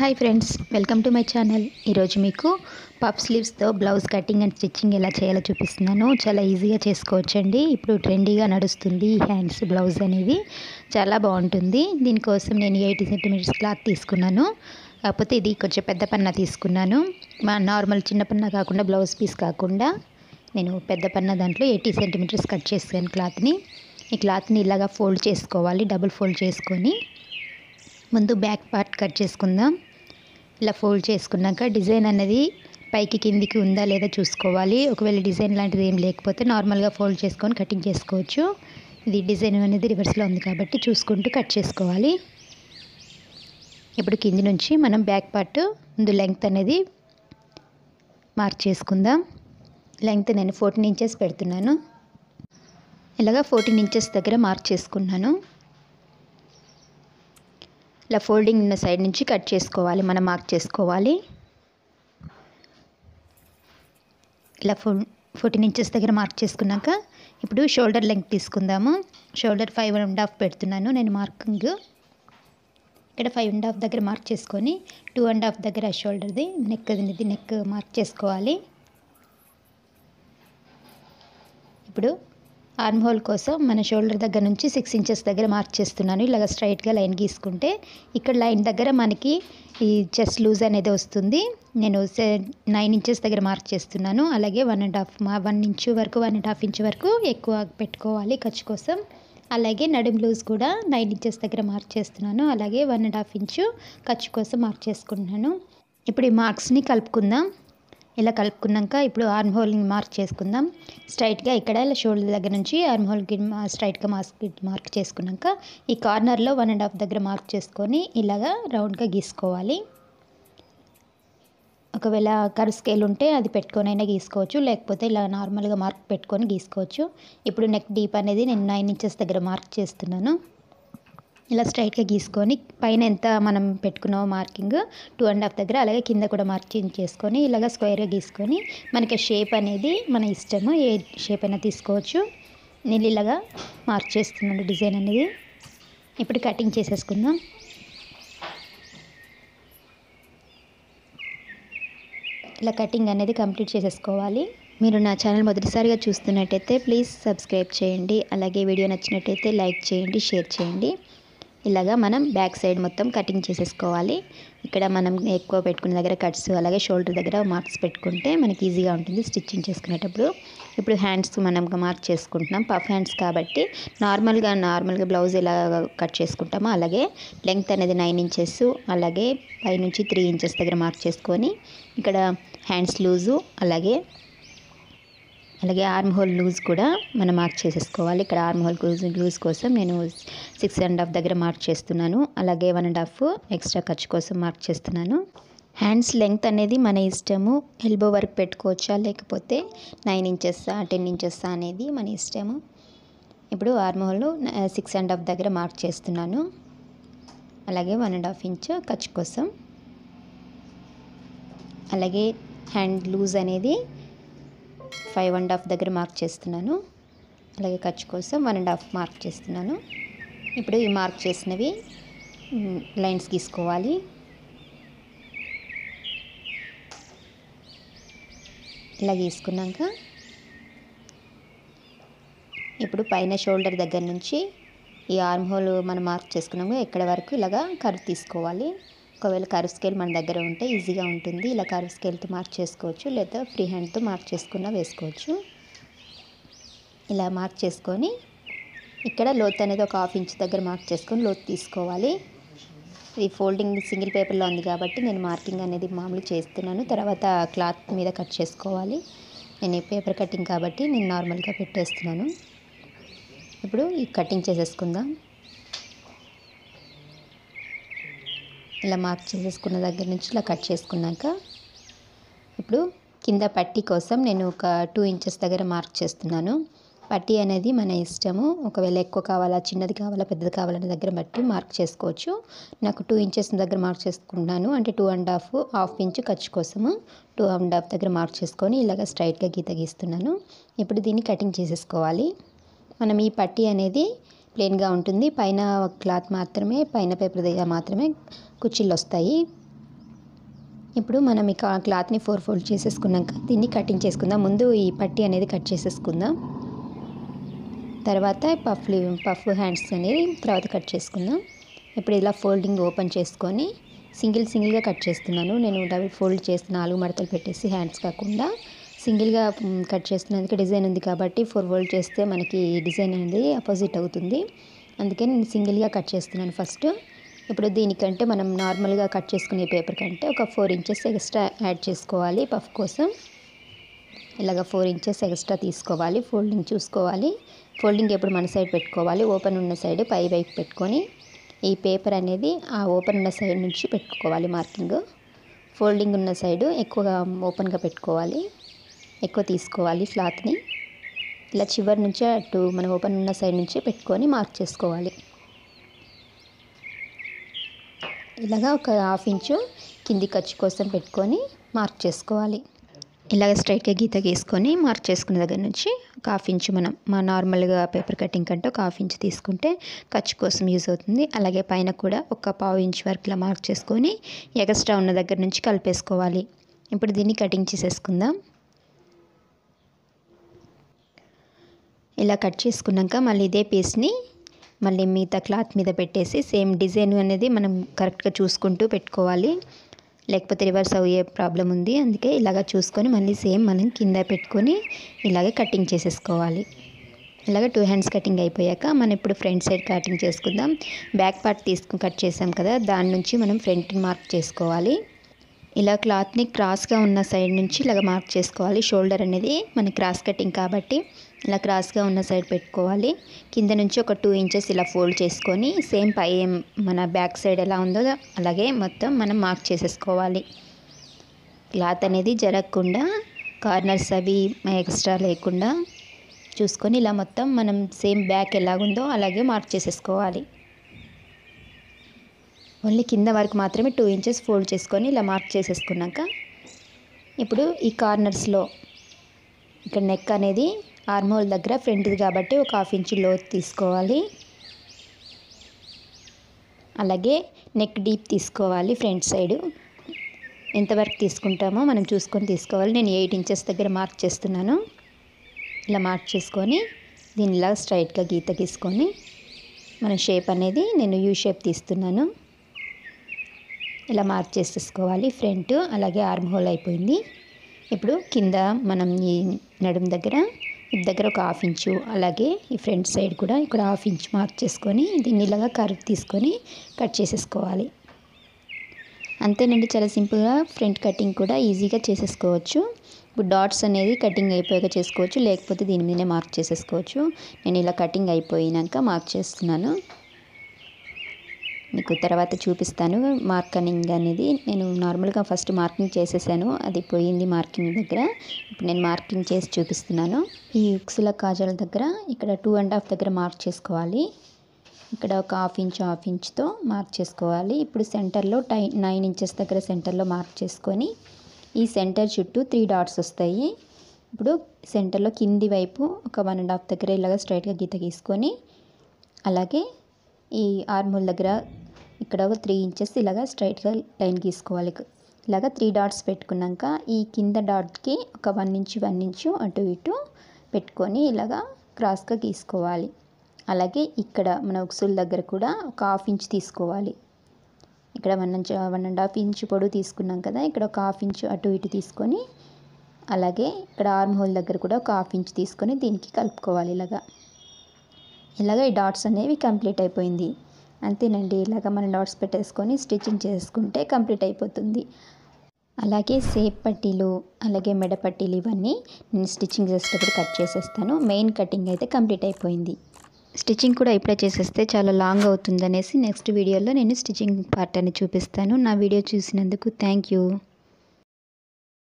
hi friends welcome to my channel ఈరోజు మీకు puff స్లీవ్స్తో బ్లౌజ్ కటింగ్ అండ్ స్టిచ్చింగ్ ఎలా చేయాలో చూపిస్తున్నాను చాలా ఈజీగా చేసుకోవచ్చండి ఇప్పుడు ట్రెండీగా నడుస్తుంది ఈ హ్యాండ్స్ బ్లౌజ్ అనేది చాలా బాగుంటుంది దీనికోసం నేను ఎయిటీ సెంటీమీటర్స్ క్లాత్ తీసుకున్నాను కాకపోతే ఇది కొంచెం పెద్ద పన్న తీసుకున్నాను మా నార్మల్ చిన్న పన్న కాకుండా బ్లౌజ్ పీస్ కాకుండా నేను పెద్ద పన్న దాంట్లో ఎయిటీ సెంటీమీటర్స్ కట్ చేసాను క్లాత్ని ఈ క్లాత్ని ఇలాగా ఫోల్డ్ చేసుకోవాలి డబుల్ ఫోల్డ్ చేసుకొని ముందు బ్యాక్ పార్ట్ కట్ చేసుకుందాం ఇలా ఫోల్డ్ చేసుకున్నాక డిజైన్ అనేది పైకి కిందికి ఉందా లేదా చూసుకోవాలి ఒకవేళ డిజైన్ లాంటిది ఏం లేకపోతే నార్మల్గా ఫోల్డ్ చేసుకొని కటింగ్ చేసుకోవచ్చు ఇది డిజైన్ అనేది రివర్స్లో ఉంది కాబట్టి చూసుకుంటూ కట్ చేసుకోవాలి ఇప్పుడు కింది నుంచి మనం బ్యాక్ పార్ట్ ముందు లెంగ్త్ అనేది మార్క్ చేసుకుందాం లెంగ్త్ నేను ఫోర్టీన్ ఇంచెస్ పెడుతున్నాను ఇలాగా ఫోర్టీన్ ఇంచెస్ దగ్గర మార్క్ చేసుకున్నాను ఇలా ఫోల్డింగ్ ఉన్న సైడ్ నుంచి కట్ చేసుకోవాలి మనం మార్క్ చేసుకోవాలి ఇలా ఫో ఫోర్టీన్ ఇంచెస్ దగ్గర మార్క్ చేసుకున్నాక ఇప్పుడు షోల్డర్ లెంగ్త్ తీసుకుందాము షోల్డర్ ఫైవ్ అండ్ హాఫ్ పెడుతున్నాను నేను మార్కింగ్ ఇక్కడ ఫైవ్ అండ్ హాఫ్ దగ్గర మార్క్ చేసుకొని టూ అండ్ హాఫ్ దగ్గర షోల్డర్ది నెక్ అనేది నెక్ మార్క్ చేసుకోవాలి ఇప్పుడు ఆర్మ్ హోల్ కోసం మన షోల్డర్ దగ్గర నుంచి సిక్స్ ఇంచెస్ దగ్గర మార్క్ చేస్తున్నాను ఇలాగ స్ట్రైట్గా లైన్ గీసుకుంటే ఇక్కడ లైన్ దగ్గర మనకి ఈ చెస్ట్ లూజ్ అనేది వస్తుంది నేను నైన్ ఇంచెస్ దగ్గర మార్క్ చేస్తున్నాను అలాగే వన్ అండ్ హాఫ్ మా వన్ ఇంచు వరకు వన్ అండ్ హాఫ్ ఇంచ్ వరకు ఎక్కువ పెట్టుకోవాలి ఖర్చు కోసం అలాగే నడుం లూజ్ కూడా నైన్ ఇంచెస్ దగ్గర మార్క్ చేస్తున్నాను అలాగే వన్ అండ్ హాఫ్ ఇంచు ఖర్చు కోసం మార్క్ చేసుకుంటున్నాను ఇప్పుడు ఈ మార్క్స్ని కలుపుకుందాం ఇలా కలుపుకున్నాక ఇప్పుడు ఆర్మ్ హోల్ని మార్క్ చేసుకుందాం స్ట్రైట్గా ఇక్కడ ఇలా షోల్డర్ దగ్గర నుంచి ఆర్మ్ హోల్కి స్ట్రైట్గా మార్క్ మార్క్ చేసుకున్నాక ఈ కార్నర్లో వన్ అండ్ హాఫ్ దగ్గర మార్క్ చేసుకొని ఇలాగా రౌండ్గా గీసుకోవాలి ఒకవేళ కరు స్కేల్ ఉంటే అది పెట్టుకొని అయినా గీసుకోవచ్చు లేకపోతే ఇలా నార్మల్గా మార్క్ పెట్టుకొని గీసుకోవచ్చు ఇప్పుడు నెక్ డీప్ అనేది నేను నైన్ ఇంచెస్ దగ్గర మార్క్ చేస్తున్నాను ఇలా స్ట్రైట్గా గీసుకొని పైన ఎంత మనం పెట్టుకున్నామో మార్కింగ్ టూ అండ్ హాఫ్ దగ్గర అలాగే కింద కూడా మార్కింగ్ చేసుకొని ఇలాగ స్క్వేర్గా గీసుకొని మనకి షేప్ అనేది మన ఇష్టము ఏ షేప్ అయినా తీసుకోవచ్చు నేను ఇలాగా మార్క్ చేస్తున్నాను డిజైన్ అనేది ఇప్పుడు కటింగ్ చేసేసుకుందాం ఇలా కటింగ్ అనేది కంప్లీట్ చేసేసుకోవాలి మీరు నా ఛానల్ మొదటిసారిగా చూస్తున్నట్టయితే ప్లీజ్ సబ్స్క్రైబ్ చేయండి అలాగే వీడియో నచ్చినట్టయితే లైక్ చేయండి షేర్ చేయండి ఇలాగా మనం బ్యాక్ సైడ్ మొత్తం కటింగ్ చేసేసుకోవాలి ఇక్కడ మనం ఎక్కువ పెట్టుకున్న దగ్గర కట్స్ అలాగే షోల్డర్ దగ్గర మార్క్స్ పెట్టుకుంటే మనకి ఈజీగా ఉంటుంది స్టిచ్చింగ్ చేసుకునేటప్పుడు ఇప్పుడు హ్యాండ్స్ మనం మార్క్ చేసుకుంటున్నాం పఫ్ హ్యాండ్స్ కాబట్టి నార్మల్గా నార్మల్గా బ్లౌజ్ ఎలా కట్ చేసుకుంటామో అలాగే లెంగ్త్ అనేది నైన్ ఇంచెస్ అలాగే పైనుంచి త్రీ ఇంచెస్ దగ్గర మార్క్ చేసుకొని ఇక్కడ హ్యాండ్స్ లూజు అలాగే అలాగే ఆర్మ్ హోల్ లూజ్ కూడా మనం మార్క్ చేసేసుకోవాలి ఇక్కడ ఆర్మ్ హోల్ లూజ్ లూజ్ కోసం నేను సిక్స్ అండ్ హాఫ్ దగ్గర మార్క్ చేస్తున్నాను అలాగే వన్ అండ్ హాఫ్ ఎక్స్ట్రా ఖర్చు కోసం మార్క్ చేస్తున్నాను హ్యాండ్స్ లెంగ్త్ అనేది మన ఇష్టము ఎల్బో వర్క్ పెట్టుకోవచ్చా లేకపోతే నైన్ ఇంచెస్సా టెన్ ఇంచెస్సా అనేది మన ఇష్టము ఇప్పుడు arm hole six and half దగ్గర మార్క్ చేస్తున్నాను అలాగే వన్ అండ్ హాఫ్ ఇంచ్ ఖర్చు కోసం అలాగే హ్యాండ్ లూజ్ అనేది ఫైవ్ అండ్ హాఫ్ దగ్గర మార్క్ చేస్తున్నాను అలాగే ఖర్చు కోసం వన్ అండ్ హాఫ్ మార్క్ చేస్తున్నాను ఇప్పుడు ఈ మార్క్ చేసినవి లైన్స్ గీసుకోవాలి ఇలా గీసుకున్నాక ఇప్పుడు పైన షోల్డర్ దగ్గర నుంచి ఈ ఆర్మ్ హోల్ మనం మార్క్ చేసుకున్నాము ఎక్కడ వరకు ఇలాగా కరువు తీసుకోవాలి ఒకవేళ కరు స్కేల్ మన దగ్గర ఉంటే ఈజీగా ఉంటుంది ఇలా కరు స్కేల్తో మార్క్ చేసుకోవచ్చు లేదా ఫ్రీ హ్యాండ్తో మార్క్ చేసుకున్న వేసుకోవచ్చు ఇలా మార్క్ చేసుకొని ఇక్కడ లోత్ అనేది ఒక హాఫ్ ఇంచ్ దగ్గర మార్క్ చేసుకొని లోత్ తీసుకోవాలి ఇది ఫోల్డింగ్ సింగిల్ పేపర్లో ఉంది కాబట్టి నేను మార్కింగ్ అనేది మామూలు చేస్తున్నాను తర్వాత క్లాత్ మీద కట్ చేసుకోవాలి నేను పేపర్ కటింగ్ కాబట్టి నేను నార్మల్గా పెట్టేస్తున్నాను ఇప్పుడు ఈ కటింగ్ చేసేసుకుందాం ఇలా మార్క్ చేసేసుకున్న దగ్గర నుంచి ఇలా కట్ చేసుకున్నాక ఇప్పుడు కింద పట్టీ కోసం నేను ఒక టూ ఇంచెస్ దగ్గర మార్క్ చేస్తున్నాను పట్టీ అనేది మన ఇష్టము ఒకవేళ ఎక్కువ కావాలా చిన్నది కావాలా పెద్దది కావాలనే దగ్గర బట్టి మార్క్ చేసుకోవచ్చు నాకు టూ ఇంచెస్ దగ్గర మార్క్ చేసుకుంటున్నాను అంటే two and half half inch ఖర్చు కోసము టూ అండ్ హాఫ్ దగ్గర మార్క్ చేసుకొని ఇలాగ స్ట్రైట్గా గీత గీస్తున్నాను ఇప్పుడు దీన్ని కటింగ్ చేసేసుకోవాలి మనం ఈ పట్టీ అనేది ప్లెయిన్గా ఉంటుంది పైన క్లాత్ మాత్రమే పైన పేపర్ దగ్గర మాత్రమే కుర్చీలు వస్తాయి ఇప్పుడు మనం ఈ క్లాత్ని ఫోర్ ఫోల్డ్ చేసేసుకున్నాక దీన్ని కటింగ్ చేసుకుందాం ముందు ఈ పట్టి అనేది కట్ చేసేసుకుందాం తర్వాత పఫ్లు పఫ్ హ్యాండ్స్ అనేది తర్వాత కట్ చేసుకుందాం ఇప్పుడు ఇలా ఫోల్డింగ్ ఓపెన్ చేసుకొని సింగిల్ సింగిల్గా కట్ చేస్తున్నాను నేను డబుల్ ఫోల్డ్ చేసి నాలుగు మడతలు పెట్టేసి హ్యాండ్స్ కాకుండా సింగిల్గా కట్ చేస్తున్నందుకు డిజైన్ ఉంది కాబట్టి ఫోర్ ఫోల్డ్ చేస్తే మనకి డిజైన్ అనేది అపోజిట్ అవుతుంది అందుకే నేను సింగిల్గా కట్ చేస్తున్నాను ఫస్ట్ ఇప్పుడు దీనికంటే మనం నార్మల్గా కట్ చేసుకునే పేపర్ కంటే ఒక ఫోర్ ఇంచెస్ ఎక్స్ట్రా యాడ్ చేసుకోవాలి పఫ్ కోసం ఇలాగ ఫోర్ ఇంచెస్ ఎక్స్ట్రా తీసుకోవాలి ఫోల్డింగ్ చూసుకోవాలి ఫోల్డింగ్ ఎప్పుడు మన సైడ్ పెట్టుకోవాలి ఓపెన్ ఉన్న సైడ్ పై వైపు పెట్టుకొని ఈ పేపర్ అనేది ఆ ఓపెన్ ఉన్న సైడ్ నుంచి పెట్టుకోవాలి మార్కింగ్ ఫోల్డింగ్ ఉన్న సైడు ఎక్కువగా ఓపెన్గా పెట్టుకోవాలి ఎక్కువ తీసుకోవాలి క్లాత్ని ఇలా చివరి నుంచి అటు మన ఓపెన్ ఉన్న సైడ్ నుంచి పెట్టుకొని మార్క్ చేసుకోవాలి ఇలాగా ఒక హాఫ్ ఇంచు కింది ఖర్చు కోసం పెట్టుకొని మార్క్ చేసుకోవాలి ఇలాగ స్ట్రైట్గా గీత గీసుకొని మార్క్ చేసుకున్న దగ్గర నుంచి ఒక హాఫ్ ఇంచు మనం మా నార్మల్గా పేపర్ కటింగ్ కంటే ఒక హాఫ్ ఇంచ్ తీసుకుంటే ఖర్చు కోసం యూజ్ అవుతుంది అలాగే పైన కూడా ఒక పావు ఇంచ్ వరకు ఇలా మార్క్ చేసుకొని ఎక్స్ట్రా ఉన్న దగ్గర నుంచి కలిపేసుకోవాలి ఇప్పుడు దీన్ని కటింగ్ చేసేసుకుందాం ఇలా కట్ చేసుకున్నాక మళ్ళీ ఇదే పీస్ని మళ్ళీ మిగతా క్లాత్ మీద పెట్టేసి సేమ్ డిజైన్ అనేది మనం కరెక్ట్గా చూసుకుంటూ పెట్టుకోవాలి లేకపోతే రివర్స్ అయ్యే ప్రాబ్లం ఉంది అందుకే ఇలాగ చూసుకొని మళ్ళీ సేమ్ మనం కింద పెట్టుకొని ఇలాగే కటింగ్ చేసేసుకోవాలి ఇలాగ టూ హ్యాండ్స్ కటింగ్ అయిపోయాక మనం ఇప్పుడు ఫ్రంట్ సైడ్ కటింగ్ చేసుకుందాం బ్యాక్ పార్ట్ తీసుకుని కట్ చేసాం కదా దాని నుంచి మనం ఫ్రంట్ మార్క్ చేసుకోవాలి ఇలా క్లాత్ని క్రాస్గా ఉన్న సైడ్ నుంచి ఇలాగ మార్క్ చేసుకోవాలి షోల్డర్ అనేది మన క్రాస్ కటింగ్ కాబట్టి ఇలా క్రాస్గా ఉన్న సైడ్ పెట్టుకోవాలి కింద నుంచి ఒక టూ ఇంచెస్ ఇలా ఫోల్డ్ చేసుకొని సేమ్ పై మన బ్యాక్ సైడ్ ఎలా ఉందో అలాగే మొత్తం మనం మార్క్ చేసేసుకోవాలి క్లాత్ అనేది జరగకుండా కార్నర్స్ అవి ఎక్స్ట్రా లేకుండా చూసుకొని ఇలా మొత్తం మనం సేమ్ బ్యాక్ ఎలాగుందో అలాగే మార్క్ చేసేసుకోవాలి ఓన్లీ కింద వరకు మాత్రమే టూ ఇంచెస్ ఫోల్డ్ చేసుకొని ఇలా మార్క్ చేసేసుకున్నాక ఇప్పుడు ఈ కార్నర్స్లో ఇక్కడ నెక్ అనేది ఆర్మోల్ దగ్గర ఫ్రంట్ది కాబట్టి ఒక హాఫ్ ఇంచ్ లోతు తీసుకోవాలి అలాగే నెక్ డీప్ తీసుకోవాలి ఫ్రంట్ సైడ్ ఎంతవరకు తీసుకుంటామో మనం చూసుకొని తీసుకోవాలి నేను ఎయిట్ ఇంచెస్ దగ్గర మార్క్ చేస్తున్నాను ఇలా మార్క్ చేసుకొని దీన్ని ఇలా స్ట్రైట్గా గీత గీసుకొని మన షేప్ అనేది నేను యూ షేప్ తీస్తున్నాను ఇలా మార్క్ చేసేసుకోవాలి ఫ్రంట్ అలాగే ఆర్మ్ హోల్ అయిపోయింది ఇప్పుడు కింద మనం ఈ నడుము దగ్గర ఇది దగ్గర ఒక హాఫ్ ఇంచు అలాగే ఈ ఫ్రంట్ సైడ్ కూడా ఇక్కడ హాఫ్ ఇంచ్ మార్క్ చేసుకొని దీన్ని ఇలాగా కర్వ్ తీసుకొని కట్ చేసేసుకోవాలి అంతేనండి చాలా సింపుల్గా ఫ్రంట్ కటింగ్ కూడా ఈజీగా చేసేసుకోవచ్చు ఇప్పుడు డాట్స్ అనేది కటింగ్ అయిపోయాక చేసుకోవచ్చు లేకపోతే దీని మీదనే మార్క్ చేసేసుకోవచ్చు నేను ఇలా కటింగ్ అయిపోయినాక మార్క్ చేస్తున్నాను మీకు తర్వాత చూపిస్తాను మార్కనింగ్ అనేది నేను నార్మల్గా ఫస్ట్ మార్కింగ్ చేసేసాను అది పోయింది మార్కింగ్ దగ్గర ఇప్పుడు నేను మార్కింగ్ చేసి చూపిస్తున్నాను ఈ ఉక్సుల కాజాల దగ్గర ఇక్కడ టూ అండ్ హాఫ్ దగ్గర మార్క్ చేసుకోవాలి ఇక్కడ ఒక హాఫ్ ఇంచ్ హాఫ్ ఇంచ్తో మార్క్ చేసుకోవాలి ఇప్పుడు సెంటర్లో టై నైన్ ఇంచెస్ దగ్గర సెంటర్లో మార్క్ చేసుకొని ఈ సెంటర్ చుట్టూ త్రీ డాట్స్ వస్తాయి ఇప్పుడు సెంటర్లో కింది వైపు ఒక వన్ అండ్ హాఫ్ దగ్గర ఇలాగ స్ట్రైట్గా గీత గీసుకొని అలాగే ఈ ఆర్మూల్ దగ్గర ఇక్కడ ఒక త్రీ ఇంచెస్ ఇలాగ స్ట్రైట్గా లైన్ గీసుకోవాలి ఇలాగ త్రీ డాట్స్ పెట్టుకున్నాక ఈ కింద డాట్కి ఒక వన్ ఇంచ్ వన్ ఇంచు అటు ఇటు పెట్టుకొని ఇలాగా క్రాస్గా గీసుకోవాలి అలాగే ఇక్కడ మన ఉక్సుల దగ్గర కూడా ఒక హాఫ్ ఇంచ్ తీసుకోవాలి ఇక్కడ one inch one and half inch పొడవు తీసుకున్నాం కదా ఇక్కడ ఒక హాఫ్ ఇంచ్ అటు ఇటు తీసుకొని అలాగే ఇక్కడ ఆర్మ్ హోల్ దగ్గర కూడా ఒక హాఫ్ ఇంచ్ తీసుకొని దీనికి కలుపుకోవాలి ఇలాగా ఇలాగ ఈ డాట్స్ అనేవి కంప్లీట్ అయిపోయింది అంతేనండి ఇలాగ మనం డాట్స్ పెట్టేసుకొని స్టిచ్చింగ్ చేసుకుంటే కంప్లీట్ అయిపోతుంది అలాగే సేప్ పట్టీలు అలాగే మెడ పట్టీలు ఇవన్నీ నేను స్టిచ్చింగ్ చేసేటప్పుడు కట్ చేసేస్తాను మెయిన్ కటింగ్ అయితే కంప్లీట్ అయిపోయింది స్టిచ్చింగ్ కూడా ఇప్పుడే చేసేస్తే చాలా లాంగ్ అవుతుంది అనేసి నెక్స్ట్ వీడియోలో నేను స్టిచ్చింగ్ పార్ట్ అని చూపిస్తాను నా వీడియో చూసినందుకు థ్యాంక్ యూ